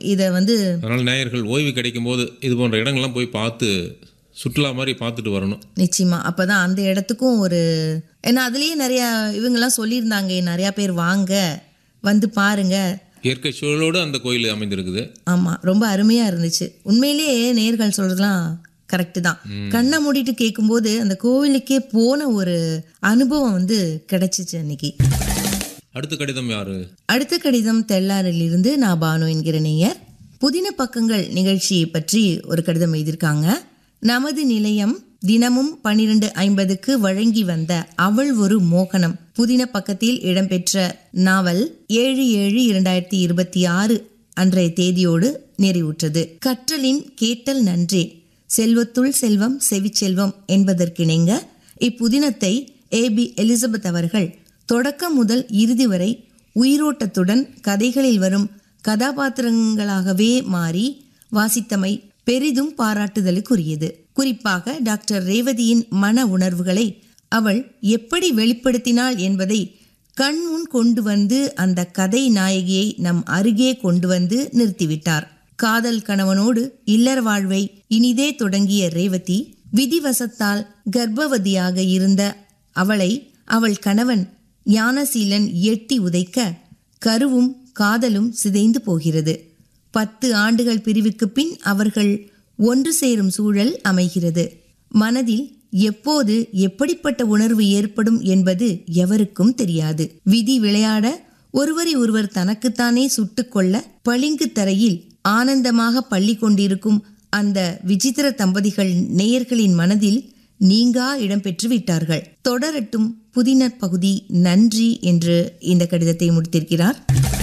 இதை வந்து அதனால் நேயர்கள் ஓய்வு கிடைக்கும் போது இது போன்ற இடங்கள்லாம் போய் பார்த்து சுற்றுலா மாதிரி பார்த்துட்டு வரணும் நிச்சயமா அப்பதான் அந்த இடத்துக்கும் ஒரு ஏன்னா அதுலயே நிறைய இவங்கெல்லாம் சொல்லியிருந்தாங்க நிறைய பேர் வாங்க வந்து பாருங்க இயற்கை சூழலோடு அந்த கோயில் அமைந்திருக்குது ஆமா ரொம்ப அருமையா இருந்துச்சு உண்மையிலேயே நேர்கள் சொல்றதுலாம் கரெக்டு தான் கண்ணை மூடிட்டு கேட்கும்போது அந்த கோவிலுக்கே போன ஒரு அனுபவம் வந்து கிடைச்சிச்சு அன்னைக்கு அடுத்த கடிதம் யாரு அடுத்த கடிதம் தெல்லாரிலிருந்து நான் பானு என்கிற நேயர் புதின பக்கங்கள் நிகழ்ச்சியை பற்றி ஒரு கடிதம் எழுதியிருக்காங்க நமது நிலையம் தினமும் பன்னிரண்டு ஐம்பதுக்கு வழங்கி வந்த அவள் ஒரு மோகனம் புதின பக்கத்தில் இடம்பெற்ற நாவல் ஏழு ஏழு இரண்டாயிரத்தி இருபத்தி ஆறு அன்றைய தேதியோடு நிறைவுற்றது கற்றலின் கேட்டல் நன்றே செல்வத்துள் செல்வம் செவிச்செல்வம் என்பதற்கிணங்க இப்புதினத்தை ஏபி எலிசபெத் அவர்கள் தொடக்கம் முதல் இறுதி வரை உயிரோட்டத்துடன் கதைகளில் வரும் கதாபாத்திரங்களாகவே மாறி வாசித்தமை பெரிதும் பாராட்டுதலுக்குரியது குறிப்பாக டாக்டர் ரேவதியின் மன உணர்வுகளை அவள் எப்படி வெளிப்படுத்தினாள் என்பதை கண் முன் கொண்டு வந்து அந்த கதை நாயகியை நம் அருகே கொண்டு வந்து நிறுத்திவிட்டார் காதல் கணவனோடு இல்லற வாழ்வை இனிதே தொடங்கிய ரேவதி விதிவசத்தால் கர்ப்பவதியாக இருந்த அவளை அவள் கணவன் ஞானசீலன் எட்டி உதைக்க கருவும் காதலும் சிதைந்து போகிறது பத்து ஆண்டுகள் பிரிவுக்கு பின் அவர்கள் ஒன்று சேரும் சூழல் அமைகிறது மனதில் எப்போது எப்படிப்பட்ட உணர்வு ஏற்படும் என்பது எவருக்கும் தெரியாது விதி விளையாட ஒருவரை ஒருவர் தனக்குத்தானே சுட்டுக்கொள்ள பளிங்கு தரையில் ஆனந்தமாக பள்ளி கொண்டிருக்கும் அந்த விசித்திர தம்பதிகள் நேயர்களின் மனதில் நீங்கா இடம்பெற்று விட்டார்கள் தொடரட்டும் புதினர் பகுதி நன்றி என்று இந்த கடிதத்தை முடித்திருக்கிறார்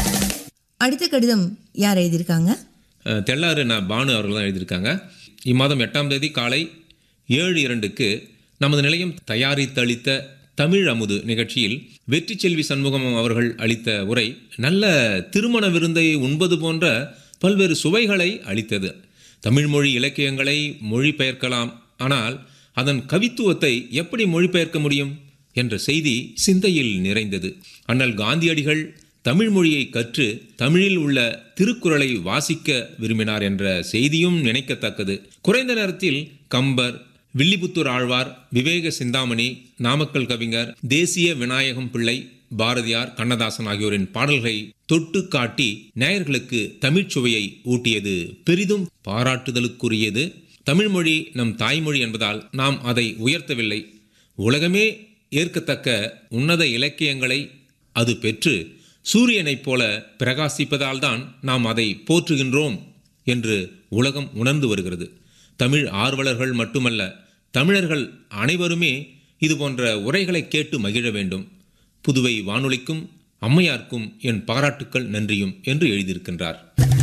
அடுத்த கடிதம் யார் எழுதியிருக்காங்க அஹ், தெள்ளாறு நான் பானு அவர்கள் தான் எழுதியிருக்காங்க இம்மாதம் எட்டாம் தேதி காலை ஏழு இரண்டுக்கு நமது நிலையம் தயாரித்தளித்த தமிழ் அமுது நிகழ்ச்சியில் வெற்றி செல்வி சண்முகம் அவர்கள் அளித்த உரை நல்ல திருமண விருந்தை உண்பது போன்ற பல்வேறு சுவைகளை அளித்தது தமிழ் மொழி இலக்கியங்களை மொழிபெயர்க்கலாம் ஆனால் அதன் கவித்துவத்தை எப்படி மொழிபெயர்க்க முடியும் என்ற செய்தி சிந்தையில் நிறைந்தது அண்ணல் காந்தியடிகள் தமிழ் மொழியை கற்று தமிழில் உள்ள திருக்குறளை வாசிக்க விரும்பினார் என்ற செய்தியும் நினைக்கத்தக்கது குறைந்த நேரத்தில் கம்பர் வில்லிபுத்தூர் ஆழ்வார் விவேக சிந்தாமணி நாமக்கல் கவிஞர் தேசிய விநாயகம் பிள்ளை பாரதியார் கண்ணதாசன் ஆகியோரின் பாடல்களை தொட்டு காட்டி நேயர்களுக்கு தமிழ்ச் சுவையை ஊட்டியது பெரிதும் பாராட்டுதலுக்குரியது தமிழ்மொழி நம் தாய்மொழி என்பதால் நாம் அதை உயர்த்தவில்லை உலகமே ஏற்கத்தக்க உன்னத இலக்கியங்களை அது பெற்று சூரியனைப் போல பிரகாசிப்பதால் தான் நாம் அதை போற்றுகின்றோம் என்று உலகம் உணர்ந்து வருகிறது தமிழ் ஆர்வலர்கள் மட்டுமல்ல தமிழர்கள் அனைவருமே இது போன்ற உரைகளை கேட்டு மகிழ வேண்டும் புதுவை வானொலிக்கும் அம்மையார்க்கும் என் பாராட்டுக்கள் நன்றியும் என்று எழுதியிருக்கின்றார்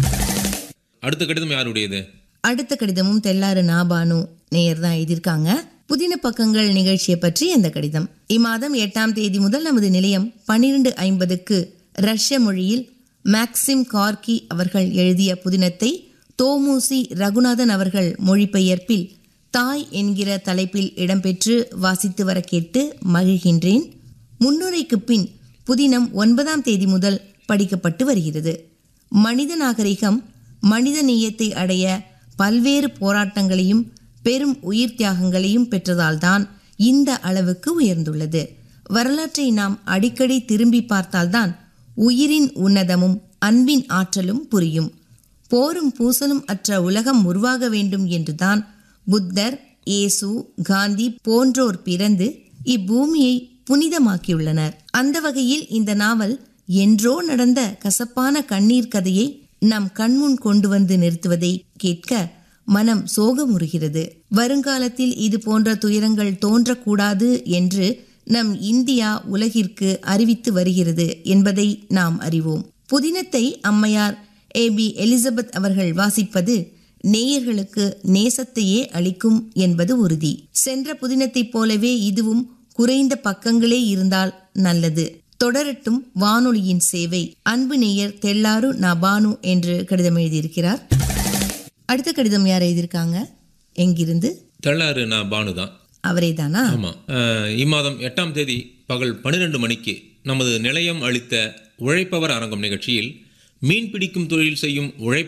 அடுத்த கடிதம் யாருடையது அடுத்த கடிதமும் தெல்லாறு நாபானு நேயர் தான் எழுதியிருக்காங்க புதின பக்கங்கள் நிகழ்ச்சியை பற்றி இந்த கடிதம் இம்மாதம் எட்டாம் தேதி முதல் நமது நிலையம் பன்னிரண்டு ஐம்பதுக்கு ரஷ்ய மொழியில் மேக்சிம் கார்கி அவர்கள் எழுதிய புதினத்தை தோமுசி ரகுநாதன் அவர்கள் மொழிபெயர்ப்பில் தாய் என்கிற தலைப்பில் இடம்பெற்று வாசித்து வர கேட்டு மகிழ்கின்றேன் முன்னுரைக்கு பின் புதினம் ஒன்பதாம் தேதி முதல் படிக்கப்பட்டு வருகிறது மனித நாகரிகம் மனித நேயத்தை அடைய பல்வேறு போராட்டங்களையும் பெரும் உயிர் தியாகங்களையும் பெற்றதால்தான் இந்த அளவுக்கு உயர்ந்துள்ளது வரலாற்றை நாம் அடிக்கடி திரும்பி பார்த்தால்தான் உயிரின் உன்னதமும் அன்பின் ஆற்றலும் புரியும் போரும் பூசலும் அற்ற உலகம் உருவாக வேண்டும் என்றுதான் புத்தர் இயேசு காந்தி போன்றோர் பிறந்து இப்பூமியை புனிதமாக்கியுள்ளனர் அந்த வகையில் இந்த நாவல் என்றோ நடந்த கசப்பான கண்ணீர் கதையை நம் கண்முன் கொண்டு வந்து நிறுத்துவதை கேட்க மனம் சோகமுறுகிறது வருங்காலத்தில் இது போன்ற துயரங்கள் தோன்றக்கூடாது என்று நம் இந்தியா உலகிற்கு அறிவித்து வருகிறது என்பதை நாம் அறிவோம் புதினத்தை அம்மையார் ஏ பி எலிசபெத் அவர்கள் வாசிப்பது நேயர்களுக்கு நேசத்தையே அளிக்கும் என்பது உறுதி சென்ற புதினத்தைப் போலவே இதுவும் குறைந்த பக்கங்களே இருந்தால் நல்லது தொடரட்டும் வானொலியின் சேவை அன்பு நேயர் தெள்ளாரு நபானு என்று கடிதம் எழுதியிருக்கிறார் அடுத்த கடிதம் யார் எழுதியிருக்காங்க எங்கிருந்து தெள்ளாறு நான் பானு தான் அவரே தானா ஆமாம் இம்மாதம் எட்டாம் தேதி பகல் பன்னிரண்டு மணிக்கு நமது நிலையம் அளித்த உழைப்பவர் அரங்கம் நிகழ்ச்சியில் மீன் பிடிக்கும் தொழில் செய்யும் உழைப்பாளர்